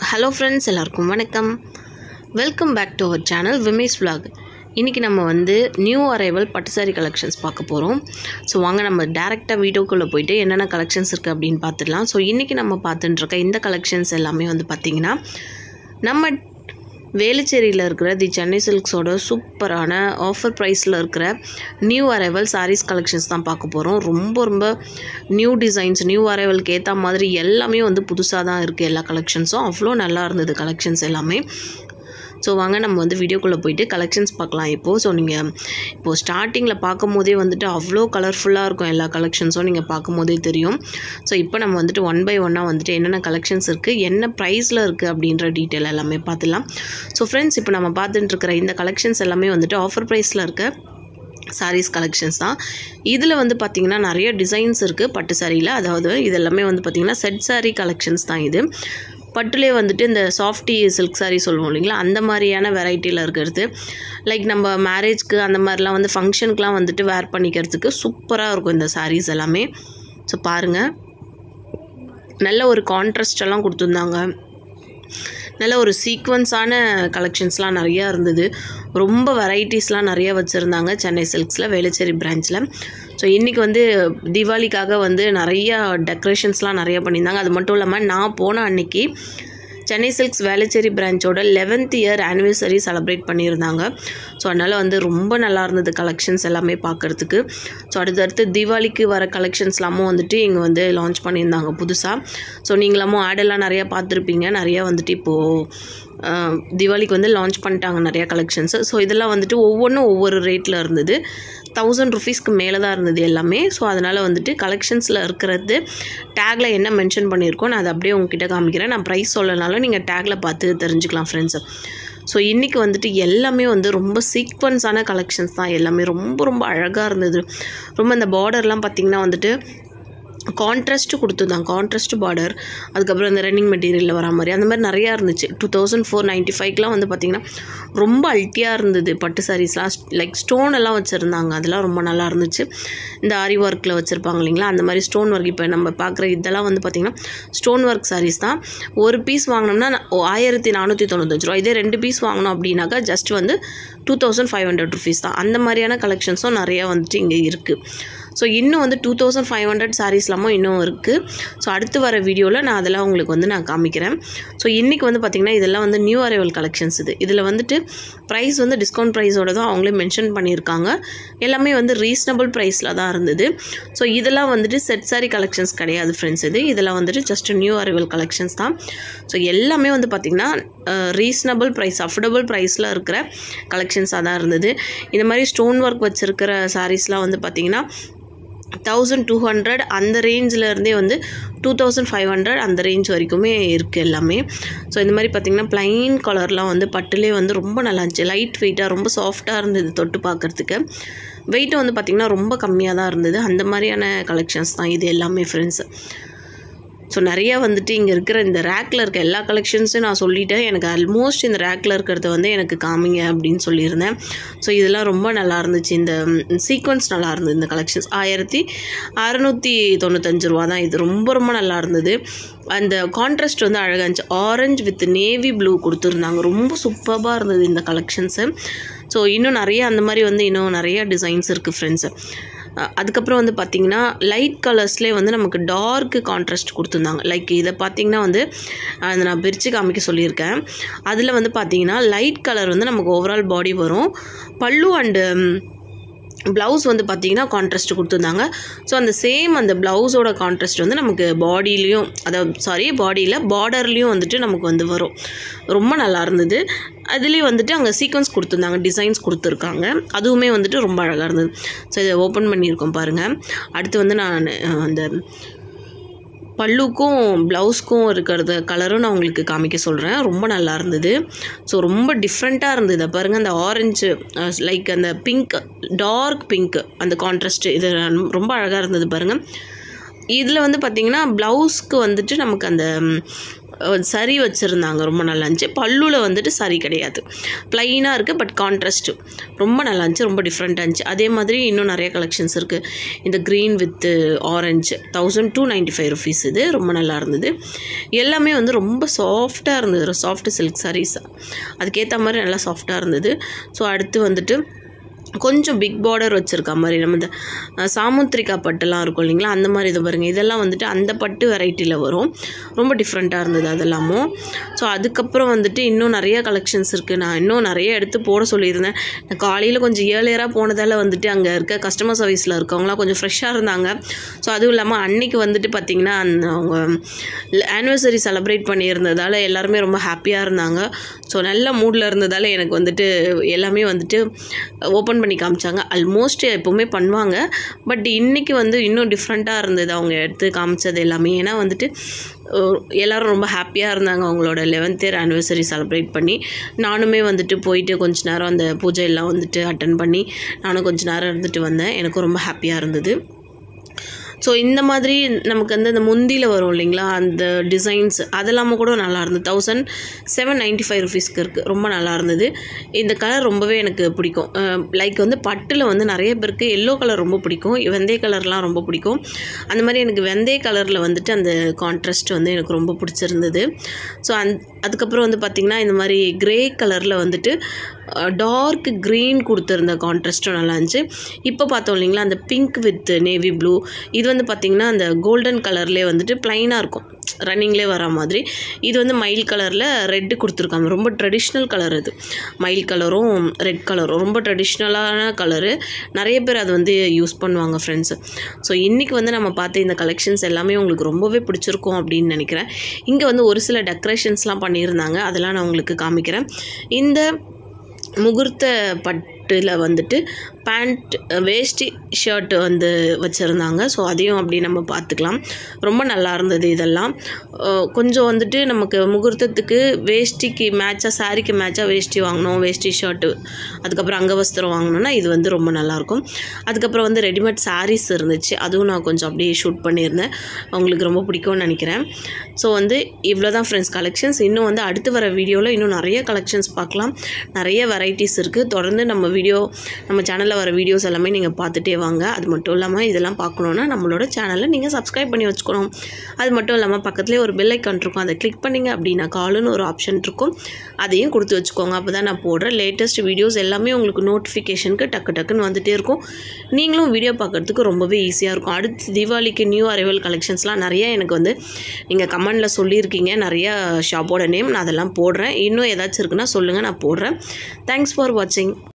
hello friends எல்லாருக்கும் வணக்கம் welcome back to our channel Vimesh vlog இன்றைக்கி நம்ம வந்து நியூ அரைவல் பட்டு saree கலெக்ஷன்ஸ் பார்க்க போகிறோம் ஸோ வாங்க நம்ம டேரெக்டாக வீடியோக்குள்ளே போயிட்டு என்னென்ன கலெக்ஷன்ஸ் இருக்குது அப்படின்னு பார்த்துடலாம் ஸோ இன்றைக்கி நம்ம பார்த்துட்டு இருக்க இந்த கலெக்ஷன்ஸ் எல்லாமே வந்து பார்த்திங்கன்னா நம்ம வேலுச்சேரியில் இருக்கிற தி சென்னை சில்க்ஸோட சூப்பரான ஆஃபர் ப்ரைஸில் இருக்கிற நியூ அரைவல் sarees கலெக்ஷன்ஸ் தான் பார்க்க போகிறோம் ரொம்ப ரொம்ப நியூ டிசைன்ஸ் நியூ அரைவலுக்கு ஏற்ற மாதிரி எல்லாமே வந்து புதுசாக தான் இருக்குது எல்லா கலெக்ஷன்ஸும் அவ்வளோ நல்லா இருந்தது கலெக்ஷன்ஸ் எல்லாமே ஸோ வாங்க நம்ம வந்து வீடியோக்குள்ளே போயிட்டு கலெக்ஷன்ஸ் பார்க்கலாம் இப்போது ஸோ நீங்கள் இப்போது ஸ்டார்டிங்கில் பார்க்கும் போதே வந்துட்டு அவ்வளோ கலர்ஃபுல்லாக இருக்கும் எல்லா கலெக்ஷன்ஸும் நீங்கள் பார்க்கும் போதே தெரியும் ஸோ இப்போ நம்ம வந்துட்டு ஒன் பை ஒன்னாக வந்துட்டு என்னென்ன கலெக்ஷன்ஸ் இருக்குது என்ன ப்ரைஸில் இருக்குது அப்படின்ற டீட்டெயில் எல்லாமே பார்த்துலாம் ஸோ ஃப்ரெண்ட்ஸ் இப்போ நம்ம பார்த்துட்டு இருக்கிற இந்த கலெக்ஷன்ஸ் எல்லாமே வந்துட்டு ஆஃபர் ப்ரைஸில் இருக்க சாரீஸ் கலெக்ஷன்ஸ் தான் இதில் வந்து பார்த்திங்கன்னா நிறைய டிசைன்ஸ் இருக்குது பட்டு சாரியில் அதாவது இது எல்லாமே வந்து பார்த்திங்கன்னா செட் saree கலெக்ஷன்ஸ் தான் இது பட்டுலேயே வந்துட்டு இந்த சாஃப்டி சில்க் saree சொல்லுவோம் இல்லைங்களா அந்த மாதிரியான வெரைட்டியில் இருக்கிறது லைக் நம்ம மேரேஜ்க்கு அந்த மாதிரிலாம் வந்து ஃபங்க்ஷனுக்குலாம் வந்துட்டு வேர் பண்ணிக்கிறதுக்கு சூப்பராக இருக்கும் இந்த sarees எல்லாமே ஸோ பாருங்கள் நல்ல ஒரு கான்ட்ராஸ்ட் எல்லாம் கொடுத்துருந்தாங்க நல்ல ஒரு சீக்வன்ஸான கலெக்ஷன்ஸ்லாம் நிறையா இருந்தது ரொம்ப வெரைட்டிஸ்லாம் நிறைய வச்சுருந்தாங்க சென்னை சில்க்ஸில் வேலுச்சேரி பிரான்ச்சில் ஸோ இன்றைக்கி வந்து தீபாவளிக்காக வந்து நிறையா டெக்கரேஷன்ஸ்லாம் நிறைய பண்ணியிருந்தாங்க அது மட்டும் இல்லாமல் நான் போன அன்னைக்கு சென்னை சில்க்ஸ் வேலுச்சேரி பிரான்ச்சோட லெவன்த் இயர் ஆனிவர்சரி செலிப்ரேட் பண்ணியிருந்தாங்க ஸோ அதனால் வந்து ரொம்ப நல்லா இருந்தது கலெக்ஷன்ஸ் எல்லாமே பார்க்குறதுக்கு ஸோ அடுத்தடுத்து தீபாவளிக்கு வர கலெக்ஷன்ஸ்லாமும் வந்துட்டு இங்கே வந்து லான்ச் பண்ணியிருந்தாங்க புதுசாக ஸோ நீங்களாமும் ஆடெல்லாம் நிறையா பார்த்துருப்பீங்க நிறையா வந்துட்டு இப்போது ஆஹ், தீபாவளிக்கு வந்து லான்ச் பண்ணிட்டாங்க நிறையா கலெக்ஷன்ஸு ஸோ இதெல்லாம் வந்துட்டு ஒவ்வொன்றும் ஒவ்வொரு ரேட்டில் இருந்தது தௌசண்ட் ருபீஸ்க்கு மேலே தான் இருந்தது எல்லாமே ஸோ அதனால் வந்துட்டு கலெக்ஷன்ஸில் இருக்கிறது டேக்கில் என்ன மென்ஷன் பண்ணியிருக்கோம் நான் அதை அப்படியே உங்ககிட்ட காமிக்கிறேன் நான் ப்ரைஸ் சொல்லனாலும் நீங்கள் டேக்கில் பார்த்து தெரிஞ்சுக்கலாம் ஃப்ரெண்ட்ஸு ஸோ இன்றைக்கி வந்துட்டு எல்லாமே வந்து ரொம்ப சீக்வன்ஸான கலெக்ஷன்ஸ் தான் எல்லாமே ரொம்ப ரொம்ப அழகாக இருந்தது ரொம்ப அந்த பார்டர்லாம் பார்த்திங்கன்னா வந்துட்டு கான்ட்ராஸ்ட்டு கொடுத்துருந்தாங்க கான்ட்ராஸ்ட் பார்டர் அதுக்கப்புறம் இந்த ரன்னிங் மெட்டீரியலில் வர மாதிரி அந்த மாதிரி நிறையா இருந்துச்சு டூ தௌசண்ட் ஃபோர் நைன்ட்டி ஃபைவ்க்கெலாம் வந்து பார்த்திங்கன்னா ரொம்ப அல்ட்டியாக இருந்தது பட்டு சாரீஸ்லாம் லைக் ஸ்டோன் எல்லாம் வச்சுருந்தாங்க அதெல்லாம் ரொம்ப நல்லா இருந்துச்சு இந்த ஆரி ஒர்க்கில் வச்சுருப்பாங்க இல்லைங்களா அந்த மாதிரி ஸ்டோன் ஒர்க் இப்போ நம்ம பார்க்குற இதெல்லாம் வந்து பார்த்திங்கன்னா ஸ்டோன் ஒர்க் சாரீஸ் தான் ஒரு பீஸ் வாங்கினோம்னா ந- ஓ, ஆயிரத்தி நானூற்றி தொண்ணூத்தஞ்சு ரூபா இதே ரெண்டு பீஸ் வாங்கினோம் அப்படின்னாக்கா ஜஸ்ட் வந்து two thousand five hundred rupees தான் அந்த மாதிரியான கலெக்ஷன்ஸும் நிறையா வந்துட்டு இங்கே இருக்குது ஸோ இன்னும் வந்து டூ தௌசண்ட் ஃபைவ் ஹண்ட்ரட் சாரீஸ்லாமும் இன்னும் இருக்குது ஸோ அடுத்து வர வீடியோவில் நான் அதெல்லாம் உங்களுக்கு வந்து நான் காமிக்கிறேன் ஸோ இன்றைக்கி வந்து பார்த்திங்கன்னா இதெல்லாம் வந்து நியூ அரைவல் கலெக்ஷன்ஸ் இது இதில் வந்துட்டு ப்ரைஸ் வந்து டிஸ்கவுண்ட் ப்ரைஸோட தான் அவங்களே மென்ஷன் பண்ணியிருக்காங்க எல்லாமே வந்து ரீசனபிள் ப்ரைஸில் தான் இருந்தது ஸோ இதெல்லாம் வந்துட்டு செட் saree கலெக்ஷன்ஸ் கிடையாது ஃப்ரெண்ட்ஸ் இது இதெல்லாம் வந்துட்டு ஜஸ்ட் நியூ அரைவல் கலெக்ஷன்ஸ் தான் ஸோ எல்லாமே வந்து பார்த்திங்கன்னா ரீசனபிள் ப்ரைஸ் அஃபோர்டபுள் ப்ரைஸில் இருக்கிற கலெக்ஷன்ஸாக தான் இருந்தது இந்த மாதிரி ஸ்டோன் ஒர்க் வச்சுருக்கிற சாரீஸ்லாம் வந்து பார்த்திங்கன்னா தௌசண்ட் டூ ஹண்ட்ரட் அந்த ரேஞ்சில் இருந்தே வந்து டூ தௌசண்ட் ஃபைவ் ஹண்ட்ரட் அந்த ரேஞ்ச் வரைக்குமே இருக்குது எல்லாமே ஸோ இந்த மாதிரி பார்த்திங்கன்னா ப்ளைன் கலர்லாம் வந்து பட்டுலே வந்து ரொம்ப நல்லா இருந்துச்சு லைட் வெயிட்டாக ரொம்ப சாஃப்டாக இருந்தது தொட்டு பார்க்குறதுக்கு வெயிட்டும் வந்து பார்த்திங்கன்னா ரொம்ப கம்மியாக தான் இருந்தது அந்த மாதிரியான கலெக்ஷன்ஸ் தான் இது எல்லாமே ஃப்ரெண்ட்ஸ் ஸோ நிறையா வந்துட்டு இங்கே இருக்கிற இந்த ரேக்கில் இருக்க எல்லா கலெக்ஷன்ஸும் நான் சொல்லிட்டேன் எனக்கு ஆல்மோஸ்ட் இந்த ரேக்கில் இருக்கிறத வந்து எனக்கு காமிங்க அப்படின்னு சொல்லியிருந்தேன் ஸோ இதெல்லாம் ரொம்ப நல்லா இருந்துச்சு இந்த சீக்வன்ஸ் நல்லா இருந்தது இந்த கலெக்ஷன்ஸ் ஆயிரத்தி அறநூற்றி தொண்ணூத்தஞ்சு ரூபா தான் இது ரொம்ப ரொம்ப நல்லா இருந்தது அந்த கான்ட்ராஸ்ட் வந்து அழகாக இருந்துச்சு ஆரஞ்சு வித் நேவி ப்ளூ கொடுத்துருந்தாங்க ரொம்ப சூப்பராக இருந்தது இந்த கலெக்ஷன்ஸு ஸோ இன்னும் நிறைய அந்த மாதிரி வந்து இன்னும் நிறைய டிசைன்ஸ் இருக்குது ஃப்ரெண்ட்ஸு அஹ் அதுக்கப்புறம் வந்து பார்த்திங்கன்னா லைட் கலர்ஸ்லேயே வந்து நமக்கு டார்க் கான்ட்ராஸ்ட் கொடுத்துருந்தாங்க லைக் இதை பார்த்திங்கன்னா வந்து அதை நான் பிரித்து காமிக்க சொல்லியிருக்கேன் அதில் வந்து பார்த்திங்கன்னா லைட் கலர் வந்து நமக்கு ஓவரால் பாடி வரும் பல்லு அண்டு ப்ளவுஸ் வந்து பார்த்திங்கன்னா கான்ட்ராஸ்ட் கொடுத்துருந்தாங்க ஸோ அந்த சேம் அந்த ப்ளவுஸோட கான்ட்ராஸ்ட் வந்து நமக்கு பாடியிலையும் அதாவது சாரி பாடியில் பார்டர்லேயும் வந்துட்டு நமக்கு வந்து வரும் ரொம்ப நல்லா இருந்தது அதுலேயும் வந்துட்டு அங்கே சீக்வன்ஸ் கொடுத்துருந்தாங்க டிசைன்ஸ் கொடுத்துருக்காங்க அதுவுமே வந்துட்டு ரொம்ப அழகாக இருந்தது ஸோ இதை ஓப்பன் பண்ணியிருக்கோம் பாருங்கள் அடுத்து வந்து நான் அஹ், அந்த பல்லுக்கும் ப்ளவுஸ்க்கும் இருக்கிறது கலரும் நான் உங்களுக்கு காமிக்க சொல்கிறேன் ரொம்ப நல்லா இருந்தது ஸோ ரொம்ப டிஃப்ரெண்ட்டாக இருந்தது பாருங்கள் அந்த ஆரஞ்சு லைக் அந்த பிங்க் டார்க் பிங்க் அந்த கான்ட்ராஸ்ட் இது ரொம்ப அழகாக இருந்தது பாருங்கள் இதில் வந்து பார்த்திங்கன்னா ப்ளவுஸ்க்கு வந்துட்டு நமக்கு அந்த ம், அஹ், சரி வச்சுருந்தாங்க ரொம்ப நல்லா இருந்துச்சு பல்லுவில் வந்துட்டு சரி கிடையாது ப்ளைனாக இருக்குது பட் கான்ட்ராஸ்ட்டு ரொம்ப நல்லா இருந்துச்சு ரொம்ப டிஃப்ரெண்ட்டாக இருந்துச்சு அதே மாதிரி இன்னும் நிறைய கலெக்ஷன்ஸ் இருக்குது இந்த green with orange thousand two ninety five rupees இது ரொம்ப நல்லா இருந்தது எல்லாமே வந்து ரொம்ப சாஃப்டாக இருந்தது சாஃப்ட் சில்க் சாரீஸ் அதுக்கேற்ற மாதிரி நல்லா சாஃப்டாக இருந்தது ஸோ அடுத்து வந்துட்டு கொஞ்சம் பிக் பார்டர் வச்சுருக்க மாதிரி நம்ம இந்த அஹ், சாமுத்திரிகா பட்டுலாம் இருக்கும் இல்லைங்களா அந்த மாதிரி இது பாருங்கள் இதெல்லாம் வந்துட்டு அந்த பட்டு வெரைட்டியில் வரும் ரொம்ப டிஃப்ரெண்ட்டாக இருந்தது அதெல்லாமும் ஸோ அதுக்கப்புறம் வந்துட்டு இன்னும் நிறைய கலெக்ஷன்ஸ் இருக்குது நான் இன்னும் நிறைய எடுத்து போட சொல்லியிருந்தேன் நான் காலையில் கொஞ்சம் ஏர்லியராக போனதால் வந்துட்டு அங்கே இருக்க கஸ்டமர் சர்வீஸில் இருக்கவங்களாம் கொஞ்சம் ஃப்ரெஷ்ஷாக இருந்தாங்க ஸோ அதுவும் இல்லாமல் அன்னைக்கு வந்துட்டு பார்த்திங்கன்னா அந்த அவங்க ஆனிவர்சரி செலிப்ரேட் பண்ணியிருந்ததால் எல்லாருமே ரொம்ப ஹாப்பியாக இருந்தாங்க ஸோ நல்ல மூடில் இருந்ததால் எனக்கு வந்துட்டு எல்லாமே வந்துட்டு ஓப்பன் பண்ணி காமிச்சாங்க ஆல்மோஸ்ட் எப்போவுமே பண்ணுவாங்க பட் இன்றைக்கி வந்து இன்னும் டிஃப்ரெண்ட்டாக இருந்தது அவங்க எடுத்து காமிச்சது எல்லாமே ஏன்னா வந்துட்டு அஹ், எல்லாரும் ரொம்ப ஹாப்பியாக இருந்தாங்க அவங்களோட லெவன்த் இயர் ஆனிவர்சரி செலிப்ரேட் பண்ணி நானுமே வந்துட்டு போயிட்டு கொஞ்ச நேரம் அந்த பூஜை எல்லாம் வந்துட்டு அட்டன் பண்ணி நானும் கொஞ்ச நேரம் இருந்துட்டு வந்தேன் எனக்கும் ரொம்ப ஹாப்பியாக இருந்தது ஸோ இந்த மாதிரி நமக்கு வந்து அந்த முந்தியில் வரும் இல்லைங்களா அந்த டிசைன்ஸ் அதெல்லாமும் கூட நல்லா இருந்தது தௌசண்ட் செவன் நைன்ட்டி ஃபைவ் ருபீஸ்க்கு இருக்குது ரொம்ப நல்லா இருந்தது இந்த கலர் ரொம்பவே எனக்கு பிடிக்கும் லைக் வந்து பட்டில் வந்து நிறைய பேருக்கு எல்லோ கலர் ரொம்ப பிடிக்கும் வெந்தய கலர்லாம் ரொம்ப பிடிக்கும் அந்த மாதிரி எனக்கு வெந்தய கலரில் வந்துட்டு அந்த கான்ட்ராஸ்ட் வந்து எனக்கு ரொம்ப பிடிச்சிருந்தது ஸோ அந் அதுக்கப்புறம் வந்து பார்த்திங்கன்னா இந்த மாதிரி கிரே கலரில் வந்துட்டு டார்க் க்ரீன் கொடுத்துருந்த கான்ட்ராஸ்ட்டும் நல்லா இருந்துச்சு இப்போ பார்த்தோம் இல்லைங்களா அந்த பிங்க் வித் நேவி ப்ளூ இது வந்து பார்த்திங்கன்னா அந்த கோல்டன் கலர்லேயே வந்துட்டு ப்ளைனாக இருக்கும் ரன்னிங்லேயே வர மாதிரி இது வந்து மயில் கலரில் ரெட்டு கொடுத்துருக்காங்க ரொம்ப ட்ரெடிஷ்னல் கலர் இது மயில் கலரும் ரெட் கலரும் ரொம்ப ட்ரெடிஷ்னலான கலரு நிறைய பேர் அது வந்து யூஸ் பண்ணுவாங்க ஃப்ரெண்ட்ஸு ஸோ இன்றைக்கி வந்து நம்ம பார்த்த இந்த கலெக்ஷன்ஸ் எல்லாமே உங்களுக்கு ரொம்பவே பிடிச்சிருக்கும் அப்படின்னு நினைக்கிறேன் இங்கே வந்து ஒரு சில டெக்கரேஷன்ஸ்லாம் பண்ணியிருந்தாங்க அதெல்லாம் நான் உங்களுக்கு காமிக்கிறேன் இந்த முகூர்த்த பட்டில் வந்துட்டு பேண்ட் வேஷ்டி ஷர்ட் வந்து வச்சுருந்தாங்க ஸோ அதையும் அப்படி நம்ம பார்த்துக்கலாம் ரொம்ப நல்லா இருந்தது இதெல்லாம் அஹ் கொஞ்சம் வந்துட்டு நமக்கு முகூர்த்தத்துக்கு வேஷ்டிக்கு மேட்சாக சாரிக்கு மேட்சாக வேஷ்டி வாங்கணும் வேஷ்டி ஷர்ட்டு அதுக்கப்புறம் அங்கவஸ்திரம் வாங்கணும்னா இது வந்து ரொம்ப நல்லாயிருக்கும் அதுக்கப்புறம் வந்து ரெடிமேட் சாரீஸ் இருந்துச்சு அதுவும் நான் கொஞ்சம் அப்படியே ஷூட் பண்ணியிருந்தேன் அவங்களுக்கு ரொம்ப பிடிக்கும்னு நினைக்கிறேன் ஸோ வந்து இவ்வளோ தான் ஃப்ரெண்ட்ஸ் கலெக்ஷன்ஸ் இன்னும் வந்து அடுத்து வர வீடியோவில் இன்னும் நிறைய கலெக்ஷன்ஸ் பார்க்கலாம் நிறைய வெரைட்டிஸ் இருக்குது தொடர்ந்து நம்ம வீடியோ நம்ம சேனலில் வர வீடியோஸ் எல்லாமே நீங்கள் பார்த்துட்டே வாங்க அது மட்டும் இல்லாமல் இதெல்லாம் பார்க்கணுன்னா நம்மளோட சேனலை நீங்கள் சப்ஸ்கிரைப் பண்ணி வச்சுக்கணும் அது மட்டும் இல்லாமல் பக்கத்துலேயே ஒரு பெல் ஐக்கான் இருக்கும் அதை கிளிக் பண்ணிங்க அப்படின்னா காலுன்னு ஒரு ஆப்ஷன் இருக்கும் அதையும் கொடுத்து வச்சுக்கோங்க அப்போ தான் நான் போடுற லேட்டஸ்ட் வீடியோஸ் எல்லாமே உங்களுக்கு நோட்டிஃபிகேஷனுக்கு டக்கு டக்குன்னு வந்துட்டே இருக்கும் நீங்களும் வீடியோ பார்க்குறதுக்கு ரொம்பவே ஈஸியாக இருக்கும் அடுத்து தீபாவளிக்கு நியூ அரைவல் கலெக்ஷன்ஸ்லாம் நிறைய எனக்கு வந்து நீங்கள் கமெண்டில் சொல்லியிருக்கீங்க நிறையா ஷாப்போட நேம் நான் அதெல்லாம் போடுறேன் இன்னும் ஏதாச்சும் இருக்குன்னா சொல்லுங்கள் நான் போடுறேன் தேங்க்ஸ் ஃபார் வாட்சிங்